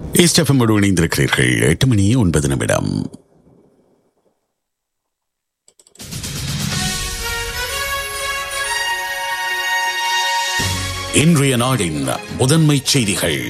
ஈஸ்டெஃபமோடு இணைந்திருக்கிறீர்கள் எட்டு மணி ஒன்பது நிமிடம் இன்றைய நாடின் முதன்மை செய்திகள்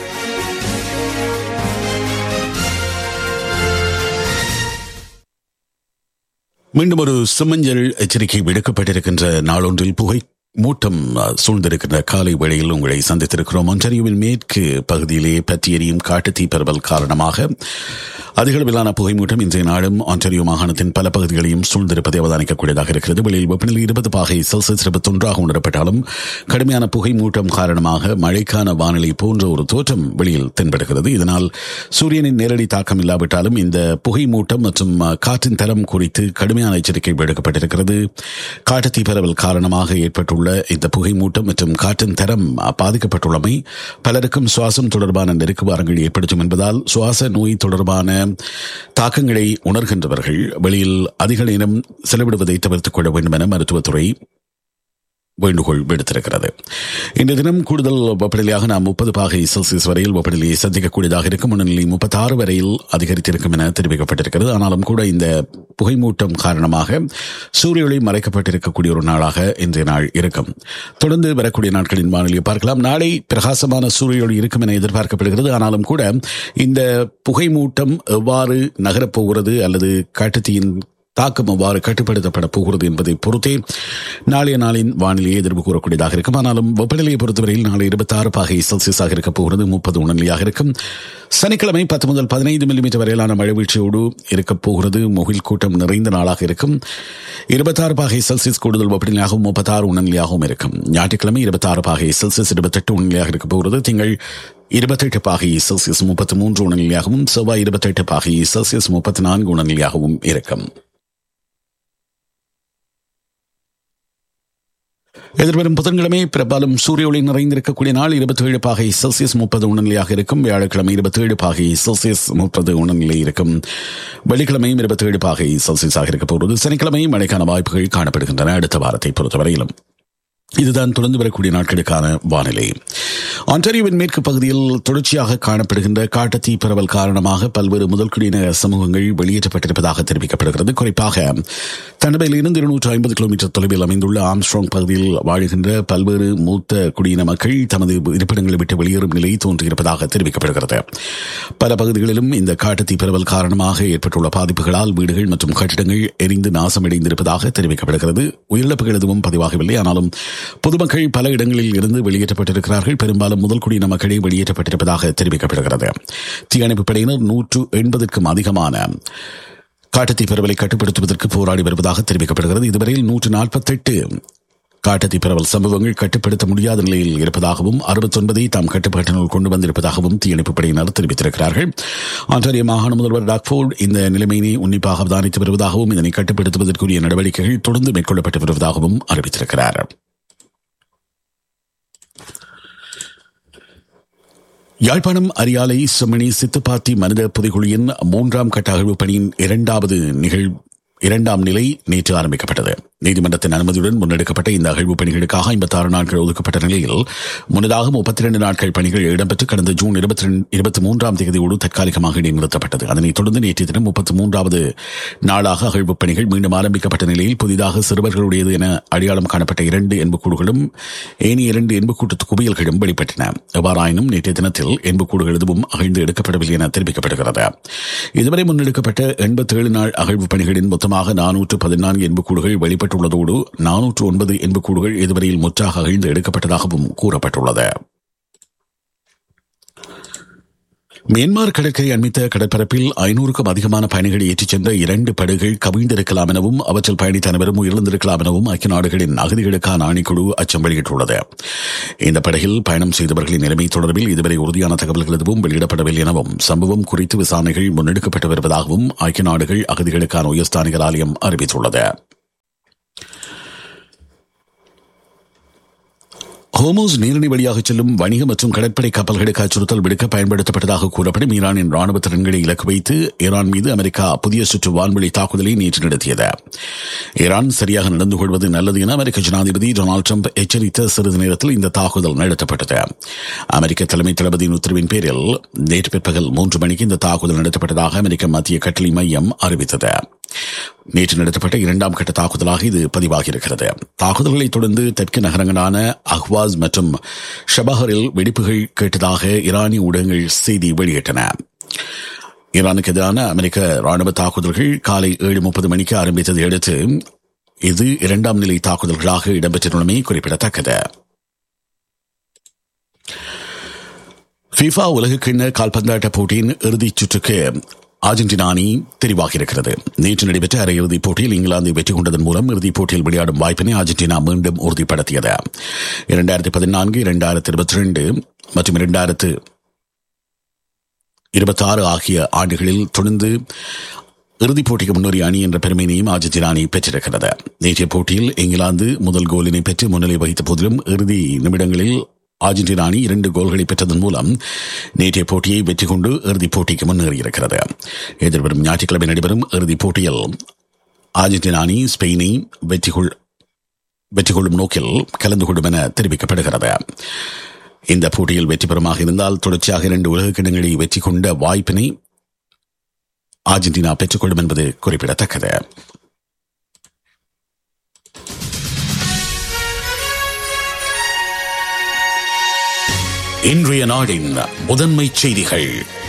மீண்டும் ஒரு சுமஞ்சல் எச்சரிக்கை விடுக்கப்பட்டிருக்கின்ற நாளொன்றில் புகை மூட்டம் சூழ்ந்திருக்கின்ற காலை வேளையில் உங்களை சந்தித்திருக்கிறோம் ஒன்றாரியோவின் மேற்கு பகுதியிலே பற்றி எரியும் காட்டுத்தீ பரவல் காரணமாக அதிகளவிலான புகைமூட்டம் இன்றைய நாளும் ஆன்டாரியோ மாகாணத்தின் பல பகுதிகளையும் சூழ்ந்திருப்பதை அவதானிக்கக்கூடியதாக இருக்கிறது வெளியில் வெப்பநிலை இருபது பாகை செல்சியஸ் இருபத்தொன்றாக உணரப்பட்டாலும் கடுமையான புகைமூட்டம் காரணமாக மழைக்கான வானிலை போன்ற ஒரு தோற்றம் வெளியில் தென்படுகிறது இதனால் சூரியனின் நேரடி தாக்கம் இல்லாவிட்டாலும் இந்த புகைமூட்டம் மற்றும் காற்றின் தரம் குறித்து கடுமையான எச்சரிக்கை விடுக்கப்பட்டிருக்கிறது காட்டுத்தீ பரவல் காரணமாக ஏற்பட்டுள்ள இந்த புகைமூட்டம் மற்றும் காற்றின் தரம் பாதிக்கப்பட்டுள்ளமை பலருக்கும் சுவாசம் தொடர்பான நெருக்குவாரங்கள் ஏற்படுத்தும் என்பதால் சுவாச நோய் தொடர்பான தாக்கங்களை உணர்கின்றவர்கள் வெளியில் அதிக நேரம் செலவிடுவதை தவிர்த்துக் கொள்ள வேண்டும் என மருத்துவத்துறை வேண்டுகோள் விடுத்திருக்கிறது இந்த தினம் கூடுதல் வெப்பநிலையாக நாம் முப்பது பாகை செல்சியஸ் வரையில் வெப்பநிலையை சந்திக்கக்கூடியதாக இருக்கும் மனநிலை முப்பத்தி ஆறு வரையில் அதிகரித்திருக்கும் என தெரிவிக்கப்பட்டிருக்கிறது ஆனாலும் கூட இந்த புகைமூட்டம் காரணமாக சூரிய ஒளி மறைக்கப்பட்டிருக்கக்கூடிய ஒரு நாளாக இன்றைய நாள் இருக்கும் தொடர்ந்து வரக்கூடிய நாட்களின் வானிலையை பார்க்கலாம் நாளை பிரகாசமான சூரிய ஒளி இருக்கும் என எதிர்பார்க்கப்படுகிறது ஆனாலும் கூட இந்த புகைமூட்டம் எவ்வாறு நகரப்போகிறது அல்லது காட்டுத்தீயின் தாக்கம் அவ்வாறு கட்டுப்படுத்தப்பட போகிறது என்பதை பொறுத்தே நாளைய நாளின் வானிலையை எதிர்ப்பு கூறக்கூடியதாக இருக்கும் ஆனாலும் வெப்பநிலையை பொறுத்தவரையில் நாளை இருபத்தி ஆறு பாகை செல்சியஸாக இருக்க போகிறது முப்பது உணர்நிலையாக இருக்கும் சனிக்கிழமை பத்து முதல் பதினைந்து மில்லிமீட்டர் வரையிலான மழை வீழ்ச்சியோடு இருக்கப் போகிறது முகில் கூட்டம் நிறைந்த நாளாக இருக்கும் இருபத்தாறு பாகை செல்சியஸ் கூடுதல் வெப்பநிலையாகவும் முப்பத்தாறு உணர்நிலையாகவும் இருக்கும் ஞாயிற்றுக்கிழமை இருபத்தாறு பாகை செல்சியஸ் இருபத்தெட்டு உணர்நிலையாக இருக்க போகிறது திங்கள் இருபத்தெட்டு பாகை செல்சியஸ் முப்பத்தி மூன்று உணர்நிலையாகவும் செவ்வாய் இருபத்தெட்டு பாகை செல்சியஸ் முப்பத்தி நான்கு உணர்நிலையாகவும் இருக்கும் எதிர்வரும் புதன்கிழமை பெரும்பாலும் சூரிய ஒளி நிறைந்திருக்கக்கூடிய நாள் இருபத்தி ஏழு பாகை செல்சியஸ் முப்பது உணர்நிலையாக இருக்கும் வியாழக்கிழமை இருபத்தி ஏழு பாகை செல்சியஸ் முப்பது உணர்நிலை இருக்கும் வெள்ளிக்கிழமையும் இருபத்தி ஏழு பாகை செல்சியஸாக இருக்க போகிறது சனிக்கிழமையும் மழைக்கான வாய்ப்புகள் காணப்படுகின்றன அடுத்த வாரத்தை பொறுத்தவரையிலும் இதுதான் தொடர்ந்து வரக்கூடிய நாட்களுக்கான வானிலை ஆன்டாரியோவின் மேற்கு பகுதியில் தொடர்ச்சியாக காணப்படுகின்ற காட்டுத்தீ பரவல் காரணமாக பல்வேறு முதல்குடியின சமூகங்கள் வெளியேற்றப்பட்டிருப்பதாக தெரிவிக்கப்படுகிறது குறிப்பாக தண்டபையில் இருந்து இருநூற்று ஐம்பது கிலோமீட்டர் தொலைவில் அமைந்துள்ள ஆம்ஸ்ட்ராங் பகுதியில் வாழ்கின்ற பல்வேறு மூத்த குடியின மக்கள் தமது இருப்பிடங்களை விட்டு வெளியேறும் நிலை தோன்றியிருப்பதாக தெரிவிக்கப்படுகிறது பல பகுதிகளிலும் இந்த காட்டுத்தீ பரவல் காரணமாக ஏற்பட்டுள்ள பாதிப்புகளால் வீடுகள் மற்றும் கட்டிடங்கள் எரிந்து நாசமடைந்திருப்பதாக தெரிவிக்கப்படுகிறது உயிரிழப்புகள் எதுவும் பதிவாகவில்லை ஆனாலும் பொதுமக்கள் பல இடங்களில் இருந்து வெளியேற்றப்பட்டிருக்கிறார்கள் பெரும்பாலும் முதல் குடியின மக்களே வெளியேற்றப்பட்டிருப்பதாக தெரிவிக்கப்படுகிறது தீயணைப்பு படையினர் நூற்று எண்பதற்கும் அதிகமான காட்டுத்தீ பரவலை கட்டுப்படுத்துவதற்கு போராடி வருவதாக தெரிவிக்கப்படுகிறது இதுவரையில் நூற்று நாற்பத்தெட்டு காட்டுத்தீ பரவல் சம்பவங்கள் கட்டுப்படுத்த முடியாத நிலையில் இருப்பதாகவும் அறுபத்தொன்பதை தாம் கட்டுப்பாட்டினுள் கொண்டு வந்திருப்பதாகவும் தீயணைப்பு படையினர் தெரிவித்திருக்கிறார்கள் ஆன்டாரியோ மாகாண முதல்வர் டாக்ஃபோர்ட் இந்த நிலைமையினை உன்னிப்பாக அவதானித்து வருவதாகவும் இதனை கட்டுப்படுத்துவதற்குரிய நடவடிக்கைகள் தொடர்ந்து மேற்கொள்ளப்பட்டு வருவதாகவும் அறிவித்திருக்கிறார் யாழ்ப்பாணம் அரியாலை செம்மணி சித்துப்பாத்தி மனித புதைகுழியின் மூன்றாம் கட்ட அகழ்வு பணியின் இரண்டாவது நிகழ் இரண்டாம் நிலை நேற்று ஆரம்பிக்கப்பட்டது நீதிமன்றத்தின் அனுமதியுடன் முன்னெடுக்கப்பட்ட இந்த அகழ்வு பணிகளுக்காக ஐம்பத்தி ஆறு நாட்கள் ஒதுக்கப்பட்ட நிலையில் முன்னதாக முப்பத்தி இரண்டு நாட்கள் பணிகள் இடம்பெற்று கடந்த ஜூன் இருபத்தி இருபத்தி மூன்றாம் தேதியோடு தற்காலிகமாக இடைநிறுத்தப்பட்டது அதனைத் தொடர்ந்து நேற்றைய தினம் முப்பத்தி மூன்றாவது நாளாக அகழ்வு பணிகள் மீண்டும் ஆரம்பிக்கப்பட்ட நிலையில் புதிதாக சிறுவர்களுடையது என அடையாளம் காணப்பட்ட இரண்டு எண்புக்கூடுகளும் ஏனைய இரண்டு எண்புக்கூட்டு குவியல்களும் வெளிப்பட்டன எவ்வாறாயினும் நேற்றைய தினத்தில் எண்புக்கூடுகள் எதுவும் அகழ்ந்து எடுக்கப்படவில்லை என தெரிவிக்கப்படுகிறது இதுவரை முன்னெடுக்கப்பட்ட எண்பத்தேழு நாள் அகழ்வு பணிகளின் மொத்தமாக நானூற்று பதினான்கு எண்புக்கூடுகள் வெளிப்பட்டுள்ளதோடு நானூற்று ஒன்பது எண்புக்கூடுகள் இதுவரையில் முற்றாக அகழ்ந்து எடுக்கப்பட்டதாகவும் கூறப்பட்டுள்ளது மியான்மர் கடற்கரை அண்மித்த கடற்பரப்பில் ஐநூறுக்கும் அதிகமான பயணிகளை ஏற்றிச் சென்ற இரண்டு படகுகள் கவிழ்ந்திருக்கலாம் எனவும் அவற்றில் பயணித்த அனைவரும் உயிரிழந்திருக்கலாம் எனவும் ஐக்கிய நாடுகளின் அகதிகளுக்கான ஆணைக்குழு அச்சம் வெளியிட்டுள்ளது இந்த படகில் பயணம் செய்தவர்களின் நிலைமை தொடர்பில் இதுவரை உறுதியான தகவல்கள் எதுவும் வெளியிடப்படவில்லை எனவும் சம்பவம் குறித்து விசாரணைகள் முன்னெடுக்கப்பட்டு வருவதாகவும் ஐக்கிய நாடுகள் அகதிகளுக்கான உயர்ஸ்தானிகர் ஆலயம் அறிவித்துள்ளது ஹோமோஸ் நீரிணை வழியாக செல்லும் வணிக மற்றும் கடற்படை கப்பல்களுக்கு அச்சுறுத்தல் விடுக்க பயன்படுத்தப்பட்டதாக கூறப்படும் ஈரானின் ராணுவ திறன்களை இலக்கு வைத்து ஈரான் மீது அமெரிக்கா புதிய சுற்று வான்வெளி தாக்குதலை நேற்று நடத்தியது ஈரான் சரியாக நடந்து கொள்வது நல்லது என அமெரிக்க ஜனாதிபதி டொனால்டு ட்ரம்ப் எச்சரித்த சிறிது நேரத்தில் இந்த தாக்குதல் நடத்தப்பட்டது அமெரிக்க தலைமை தளபதியின் உத்தரவின் பேரில் நேற்று பிற்பகல் மூன்று மணிக்கு இந்த தாக்குதல் நடத்தப்பட்டதாக அமெரிக்க மத்திய கட்டளை மையம் அறிவித்தது நேற்று நடத்தப்பட்ட இரண்டாம் கட்ட தாக்குதலாக இது பதிவாகியிருக்கிறது தாக்குதல்களை தொடர்ந்து தெற்கு நகரங்களான அஹ்வாஸ் மற்றும் ஷபஹரில் வெடிப்புகள் கேட்டதாக ஈரானிய ஊடகங்கள் செய்தி வெளியிட்டன ஈரானுக்கு எதிரான அமெரிக்க ராணுவ தாக்குதல்கள் காலை ஏழு முப்பது மணிக்கு ஆரம்பித்ததை அடுத்து இது இரண்டாம் நிலை தாக்குதல்களாக இடம்பெற்றுள்ளமை குறிப்பிடத்தக்கது ஃபிஃபா உலகக்கிண்ண கால்பந்தாட்ட போட்டியின் இறுதிச் சுற்றுக்கு அர்ஜென்டினா அணி தெரிவாகியிருக்கிறது நேற்று நடைபெற்ற அரையிறுதிப் போட்டியில் இங்கிலாந்தை வெற்றி கொண்டதன் மூலம் இறுதிப் போட்டியில் விளையாடும் வாய்ப்பினை அர்ஜென்டினா மீண்டும் உறுதிப்படுத்தியது இரண்டாயிரத்தி பதினான்கு இரண்டாயிரத்தி இருபத்தி ரெண்டு மற்றும் இரண்டாயிரத்து இருபத்தி ஆறு ஆகிய ஆண்டுகளில் தொடர்ந்து இறுதிப் போட்டிக்கு முன்னேறிய அணி என்ற பெருமையினையும் அர்ஜென்டினா அணி பெற்றிருக்கிறது நேற்றைய போட்டியில் இங்கிலாந்து முதல் கோலினை பெற்று முன்னிலை வகித்த போதிலும் இறுதி நிமிடங்களில் அர்ஜென்டினா அணி இரண்டு கோல்களை பெற்றதன் மூலம் நேற்றைய போட்டியை வெற்றி கொண்டு இறுதிப் போட்டிக்கு முன்னேறியிருக்கிறது எதிர்வரும் ஞாயிற்றுக்கிழமை நடைபெறும் இறுதிப் போட்டியில் அர்ஜென்டினா அணி ஸ்பெயினை வெற்றி கொள் வெற்றி கொள்ளும் நோக்கில் கலந்து கொள்ளும் என தெரிவிக்கப்படுகிறது இந்த போட்டியில் வெற்றி பெறுமாக இருந்தால் தொடர்ச்சியாக இரண்டு உலக கிண்ணங்களை வெற்றி கொண்ட வாய்ப்பினை அர்ஜென்டினா பெற்றுக்கொள்ளும் என்பது குறிப்பிடத்தக்கது இன்றைய நாடின் முதன்மை செய்திகள்